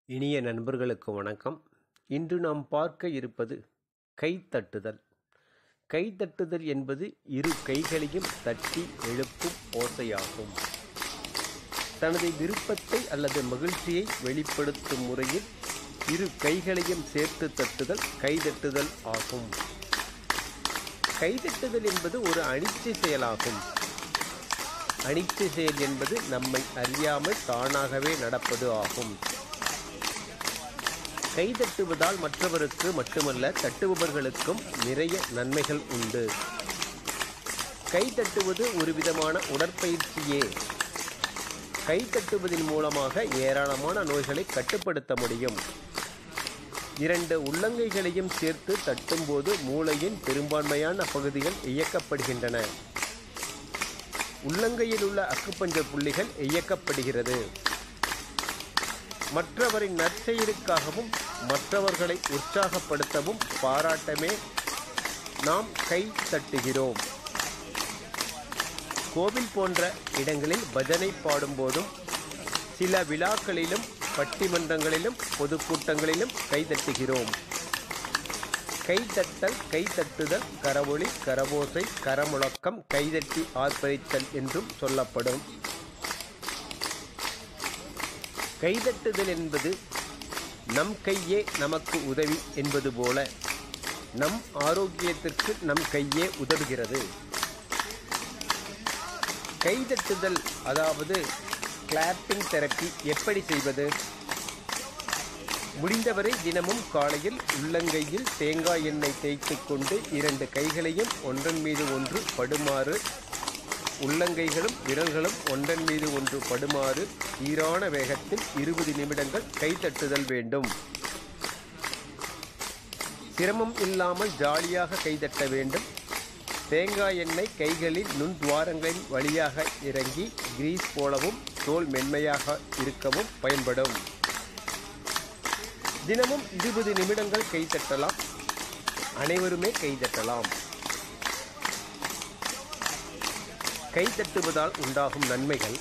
இனிய நண்பர்களுக்கு வணக்கம் இன்று நாம் பார்க்க இருப்பது கைத்தட்டுதல் கைத்தட்டுதல் என்பது இரு கைகளையும் தட்டி எழுப்பும் ஓசையாகும் தனது விருப்பத்தை அல்லது மகிழ்ச்சியை வெளிப்படுத்தும் முறையில் இரு கைகளையும் சேர்த்து தட்டுதல் கைதட்டுதல் ஆகும் கைதட்டுதல் என்பது ஒரு அனிச்சை செயலாகும் அனிச்சை செயல் என்பது நம்மை அறியாமல் தானாகவே நடப்பது ஆகும் கைதட்டுவதால் மற்றவருக்கு மட்டுமல்ல தட்டுபவர்களுக்கும் நிறைய நன்மைகள் உண்டு கைதட்டுவது ஒரு விதமான உடற்பயிற்சியே கைதட்டுவதன் மூலமாக ஏராளமான நோய்களை கட்டுப்படுத்த முடியும் இரண்டு உள்ளங்கைகளையும் சேர்த்து தட்டும்போது மூளையின் பெரும்பான்மையான பகுதிகள் இயக்கப்படுகின்றன உள்ளங்கையில் உள்ள அக்குப்பஞ்சர் புள்ளிகள் இயக்கப்படுகிறது மற்றவரின் நற்செயலுக்காகவும் மற்றவர்களை உற்சாகப்படுத்தவும் பாராட்டமே நாம் கை தட்டுகிறோம் கோவில் போன்ற இடங்களில் பஜனை பாடும்போதும் சில விழாக்களிலும் பட்டிமன்றங்களிலும் பொதுக்கூட்டங்களிலும் கைதட்டுகிறோம் கைதட்டல் கைதட்டுதல் கரவொளி கரவோசை கரமுழக்கம் கைதட்டி ஆர்ப்பரித்தல் என்றும் சொல்லப்படும் கைதட்டுதல் என்பது நம் கையே நமக்கு உதவி என்பது போல நம் ஆரோக்கியத்திற்கு நம் கையே உதவுகிறது கைதட்டுதல் அதாவது கிளாப்பிங் தெரப்பி எப்படி செய்வது முடிந்தவரை தினமும் காலையில் உள்ளங்கையில் தேங்காய் எண்ணெய் தேய்த்து கொண்டு இரண்டு கைகளையும் ஒன்றன் மீது ஒன்று படுமாறு உள்ளங்கைகளும் விரல்களும் ஒன்றன் மீது ஒன்று படுமாறு சீரான வேகத்தில் இருபது நிமிடங்கள் கைதட்டுதல் வேண்டும் சிரமம் இல்லாமல் ஜாலியாக கைதட்ட வேண்டும் தேங்காய் எண்ணெய் கைகளில் நுண் துவாரங்களின் வழியாக இறங்கி கிரீஸ் போலவும் தோல் மென்மையாக இருக்கவும் பயன்படும் தினமும் இருபது நிமிடங்கள் கைதட்டலாம் அனைவருமே கைதட்டலாம் கைதட்டுவதால் உண்டாகும் நன்மைகள்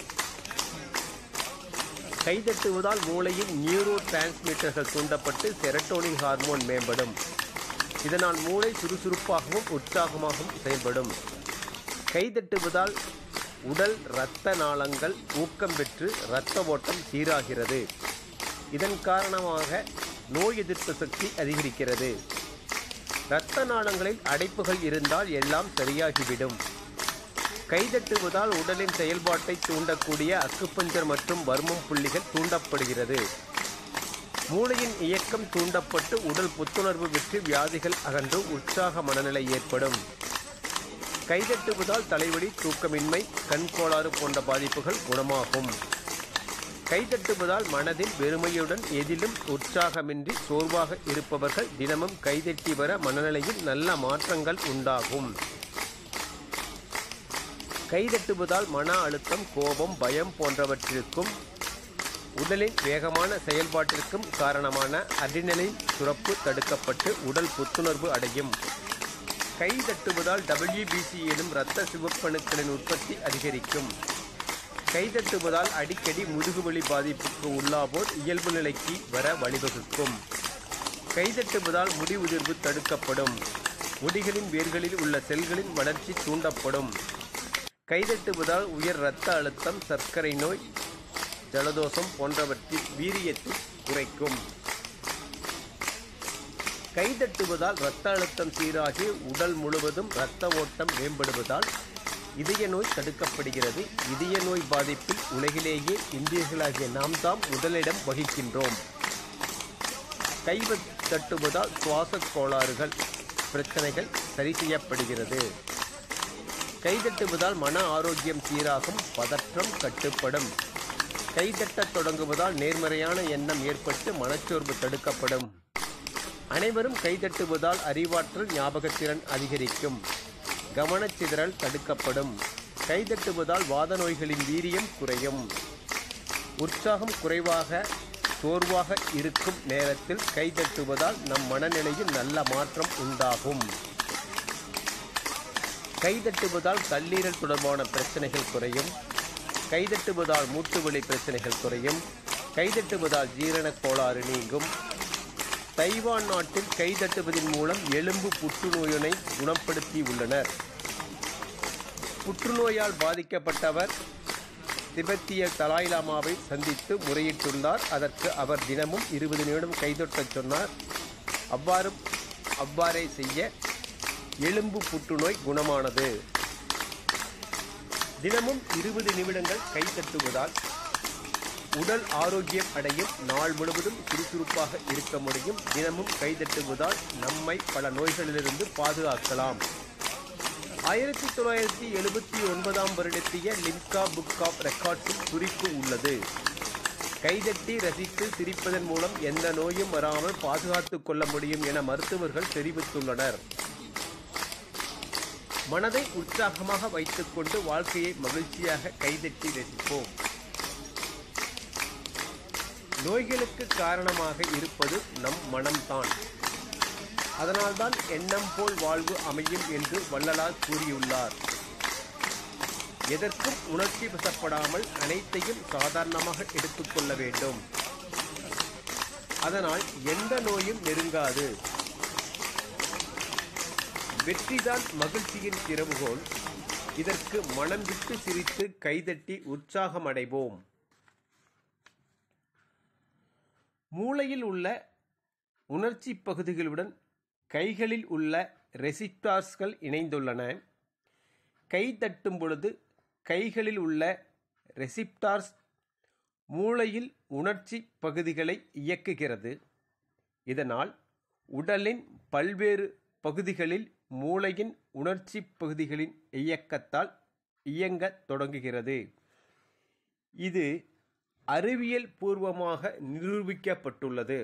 கைதட்டுவதால் மூளையின் நியூரோ டிரான்ஸ்மிட்டர்கள் தூண்டப்பட்டு செரட்டோனின் ஹார்மோன் மேம்படும் இதனால் மூளை சுறுசுறுப்பாகவும் உற்சாகமாகவும் செயல்படும் கைதட்டுவதால் உடல் இரத்த நாளங்கள் ஊக்கம் பெற்று இரத்த ஓட்டம் சீராகிறது இதன் காரணமாக நோய் எதிர்ப்பு சக்தி அதிகரிக்கிறது இரத்த நாளங்களில் அடைப்புகள் இருந்தால் எல்லாம் சரியாகிவிடும் கைதட்டுவதால் உடலின் செயல்பாட்டை தூண்டக்கூடிய அக்குப்பஞ்சர் மற்றும் வர்மம் புள்ளிகள் தூண்டப்படுகிறது மூளையின் இயக்கம் தூண்டப்பட்டு உடல் புத்துணர்வு பெற்று வியாதிகள் அகன்று உற்சாக மனநிலை ஏற்படும் கைதட்டுவதால் தலைவலி தூக்கமின்மை கண் கோளாறு போன்ற பாதிப்புகள் குணமாகும் கைதட்டுவதால் மனதில் வெறுமையுடன் எதிலும் உற்சாகமின்றி சோர்வாக இருப்பவர்கள் தினமும் கைதட்டி வர மனநிலையில் நல்ல மாற்றங்கள் உண்டாகும் கைதட்டுவதால் மன அழுத்தம் கோபம் பயம் போன்றவற்றிற்கும் உடலின் வேகமான செயல்பாட்டிற்கும் காரணமான அட்ரினலின் சுரப்பு தடுக்கப்பட்டு உடல் புத்துணர்வு அடையும் கை தட்டுவதால் டபிள்யூபிசி எனும் இரத்த சிவப்பணுக்களின் உற்பத்தி அதிகரிக்கும் கைதட்டுவதால் அடிக்கடி முதுகுவலி பாதிப்புக்கு உள்ளாவோர் இயல்பு நிலைக்கு வர வழிவகுக்கும் கைதட்டுவதால் முடி உதிர்வு தடுக்கப்படும் முடிகளின் வேர்களில் உள்ள செல்களின் வளர்ச்சி தூண்டப்படும் கைதட்டுவதால் உயர் இரத்த அழுத்தம் சர்க்கரை நோய் ஜலதோஷம் போன்றவற்றின் வீரியத்தை குறைக்கும் கைதட்டுவதால் இரத்த அழுத்தம் சீராகி உடல் முழுவதும் இரத்த ஓட்டம் மேம்படுவதால் இதய நோய் தடுக்கப்படுகிறது இதய நோய் பாதிப்பில் உலகிலேயே இந்தியர்களாகிய நாம் தாம் முதலிடம் வகிக்கின்றோம் கை தட்டுவதால் சுவாச கோளாறுகள் பிரச்சனைகள் சரி செய்யப்படுகிறது கைதட்டுவதால் மன ஆரோக்கியம் சீராகும் பதற்றம் கட்டுப்படும் கைதட்டத் தொடங்குவதால் நேர்மறையான எண்ணம் ஏற்பட்டு மனச்சோர்வு தடுக்கப்படும் அனைவரும் கைதட்டுவதால் அறிவாற்றல் ஞாபகத்திறன் அதிகரிக்கும் கவனச்சிதறல் தடுக்கப்படும் கைதட்டுவதால் வாத நோய்களின் வீரியம் குறையும் உற்சாகம் குறைவாக சோர்வாக இருக்கும் நேரத்தில் கைதட்டுவதால் நம் மனநிலையில் நல்ல மாற்றம் உண்டாகும் கைதட்டுவதால் கல்லீரல் தொடர்பான பிரச்சனைகள் குறையும் கைதட்டுவதால் மூட்டு வலி பிரச்சனைகள் குறையும் கைதட்டுவதால் ஜீரணக் கோளாறு நீங்கும் தைவான் நாட்டில் கைதட்டுவதன் மூலம் எலும்பு புற்றுநோயினை குணப்படுத்தி உள்ளனர் புற்றுநோயால் பாதிக்கப்பட்டவர் திபெத்திய தலாய் லாமாவை சந்தித்து முறையிட்டுள்ளார் அதற்கு அவர் தினமும் இருபது நிமிடம் கைதொட்டச் சொன்னார் அவ்வாறு அவ்வாறே செய்ய எலும்பு புற்றுநோய் குணமானது தினமும் இருபது நிமிடங்கள் கைதட்டுவதால் உடல் ஆரோக்கியம் அடையும் நாள் முழுவதும் சுறுசுறுப்பாக இருக்க முடியும் தினமும் கைதட்டுவதால் நம்மை பல நோய்களிலிருந்து பாதுகாக்கலாம் ஆயிரத்தி தொள்ளாயிரத்தி எழுபத்தி ஒன்பதாம் வருடத்திய லிம்கா புக் ஆஃப் ரெக்கார்ட்ஸில் குறிப்பு உள்ளது கைதட்டி ரசித்து சிரிப்பதன் மூலம் எந்த நோயும் வராமல் பாதுகாத்துக் கொள்ள முடியும் என மருத்துவர்கள் தெரிவித்துள்ளனர் மனதை உற்சாகமாக வைத்துக்கொண்டு வாழ்க்கையை மகிழ்ச்சியாக கைதட்டி ரசிப்போம் நோய்களுக்கு காரணமாக இருப்பது நம் மனம்தான் அதனால்தான் எண்ணம் போல் வாழ்வு அமையும் என்று வள்ளலார் கூறியுள்ளார் எதற்கும் உணர்ச்சி வசப்படாமல் அனைத்தையும் சாதாரணமாக எடுத்துக்கொள்ள வேண்டும் அதனால் எந்த நோயும் நெருங்காது வெற்றிதான் மகிழ்ச்சியின் திறவுகோல் இதற்கு மனம் விட்டு சிரித்து கைதட்டி உற்சாகமடைவோம் மூளையில் உள்ள உணர்ச்சி பகுதிகளுடன் கைகளில் உள்ள ரெசிப்டார்ஸ்கள் இணைந்துள்ளன கை தட்டும் பொழுது கைகளில் உள்ள ரெசிப்டார்ஸ் மூளையில் உணர்ச்சி பகுதிகளை இயக்குகிறது இதனால் உடலின் பல்வேறு பகுதிகளில் மூளையின் உணர்ச்சி பகுதிகளின் இயக்கத்தால் இயங்கத் தொடங்குகிறது இது அறிவியல் பூர்வமாக நிரூபிக்கப்பட்டுள்ளது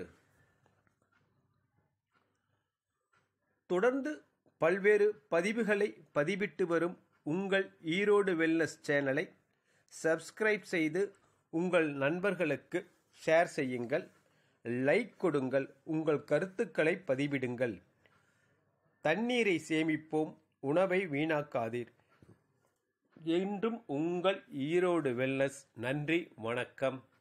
தொடர்ந்து பல்வேறு பதிவுகளை பதிவிட்டு வரும் உங்கள் ஈரோடு வெல்னஸ் சேனலை சப்ஸ்கிரைப் செய்து உங்கள் நண்பர்களுக்கு ஷேர் செய்யுங்கள் லைக் கொடுங்கள் உங்கள் கருத்துக்களை பதிவிடுங்கள் தண்ணீரை சேமிப்போம் உணவை வீணாக்காதீர் என்றும் உங்கள் ஈரோடு வெல்னஸ் நன்றி வணக்கம்